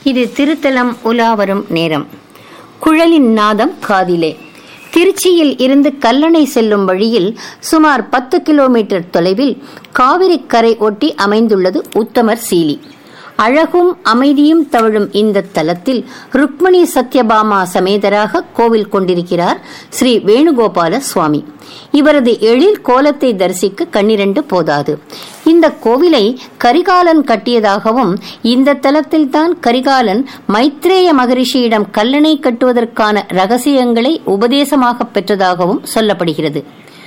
இது திருத்தலம் உலாவரும் நேரம் குழலின் நாதம் காதிலே திருச்சியில் இருந்து கல்லணை செல்லும் வழியில் சுமார் பத்து கிலோமீட்டர் தொலைவில் காவிரி கரை ஒட்டி அமைந்துள்ளது உத்தமர் சீலி அழகும் அமைதியும் தவழும் இந்த தலத்தில் ருக்மணி சத்யபாமா சமேதராக கோவில் கொண்டிருக்கிறார் ஸ்ரீ வேணுகோபால சுவாமி இவரது எழில் கோலத்தை தரிசிக்க கண்ணிரண்டு போதாது இந்த கோவிலை கரிகாலன் கட்டியதாகவும் இந்த தலத்தில்தான் கரிகாலன் மைத்ரேய மகரிஷியிடம் கல்லணை கட்டுவதற்கான ரகசியங்களை உபதேசமாக பெற்றதாகவும் சொல்லப்படுகிறது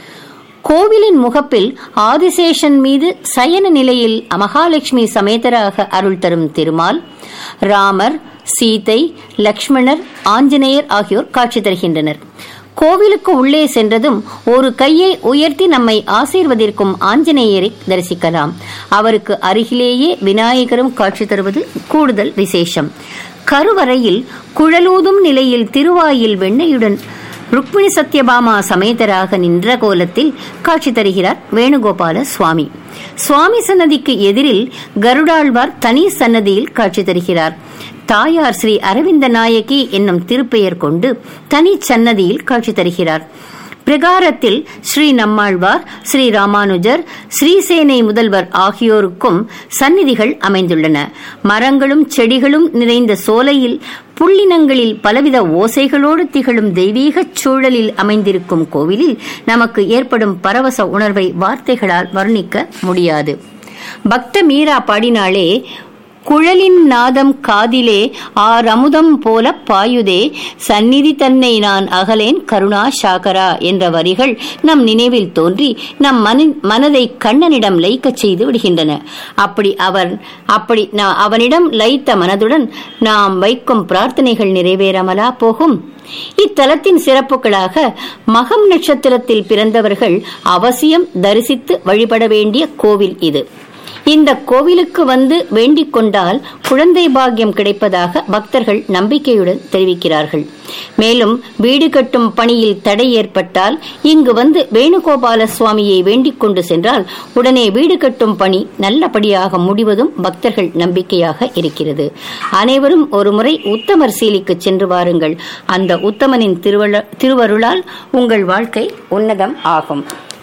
கோவிலின் முகப்பில் ஆதிசேஷன் மீது சயன நிலையில் மகாலட்சுமி சமேதராக அருள் தரும் திருமால் ராமர் சீதை லக்ஷ்மணர் ஆஞ்சநேயர் ஆகியோர் காட்சி தருகின்றனர் கோவிலுக்கு உள்ளே சென்றதும் ஒரு கையை உயர்த்தி நம்மை ஆசீர்வதிக்கும் ஆஞ்சநேயரை தரிசிக்கலாம் அவருக்கு அருகிலேயே விநாயகரும் காட்சி தருவது கூடுதல் விசேஷம் கருவறையில் குழலூதும் நிலையில் திருவாயில் வெண்ணையுடன் ருக்மிணி சத்யபாமா சமேதராக நின்ற கோலத்தில் காட்சி தருகிறார் வேணுகோபால சுவாமி சுவாமி சன்னதிக்கு எதிரில் கருடாழ்வார் தனி சன்னதியில் காட்சி தருகிறார் தாயார் ஸ்ரீ அரவிந்த நாயகி என்னும் திருப்பெயர் கொண்டு தனி சன்னதியில் காட்சி தருகிறார் பிரகாரத்தில் ஸ்ரீ நம்மாழ்வார் ஸ்ரீ ராமானுஜர் ஸ்ரீசேனை முதல்வர் ஆகியோருக்கும் சந்நிதிகள் அமைந்துள்ளன மரங்களும் செடிகளும் நிறைந்த சோலையில் புள்ளினங்களில் பலவித ஓசைகளோடு திகழும் தெய்வீக சூழலில் அமைந்திருக்கும் கோவிலில் நமக்கு ஏற்படும் பரவச உணர்வை வார்த்தைகளால் வர்ணிக்க முடியாது பக்த மீரா பாடினாலே குழலின் நாதம் காதிலே ஆரமுதம் போல பாயுதே சந்நிதி தன்னை நான் அகலேன் கருணா சாகரா என்ற வரிகள் நம் நினைவில் தோன்றி நம் மனதை கண்ணனிடம் லயிக்கச் செய்து விடுகின்றன அப்படி அவர் அப்படி அவனிடம் லயித்த மனதுடன் நாம் வைக்கும் பிரார்த்தனைகள் நிறைவேறாமலா போகும் இத்தலத்தின் சிறப்புகளாக மகம் நட்சத்திரத்தில் பிறந்தவர்கள் அவசியம் தரிசித்து வழிபட வேண்டிய கோவில் இது இந்த கோவிலுக்கு வந்து வேண்டிக் கொண்டால் குழந்தை பாக்கியம் கிடைப்பதாக பக்தர்கள் நம்பிக்கையுடன் தெரிவிக்கிறார்கள் மேலும் வீடு கட்டும் பணியில் தடை ஏற்பட்டால் இங்கு வந்து வேணுகோபால சுவாமியை வேண்டிக் கொண்டு சென்றால் உடனே வீடு கட்டும் பணி நல்லபடியாக முடிவதும் பக்தர்கள் நம்பிக்கையாக இருக்கிறது அனைவரும் ஒருமுறை உத்தமர் சீலிக்கு சென்று வாருங்கள் அந்த உத்தமனின் திருவருளால் உங்கள் வாழ்க்கை உன்னதம் ஆகும்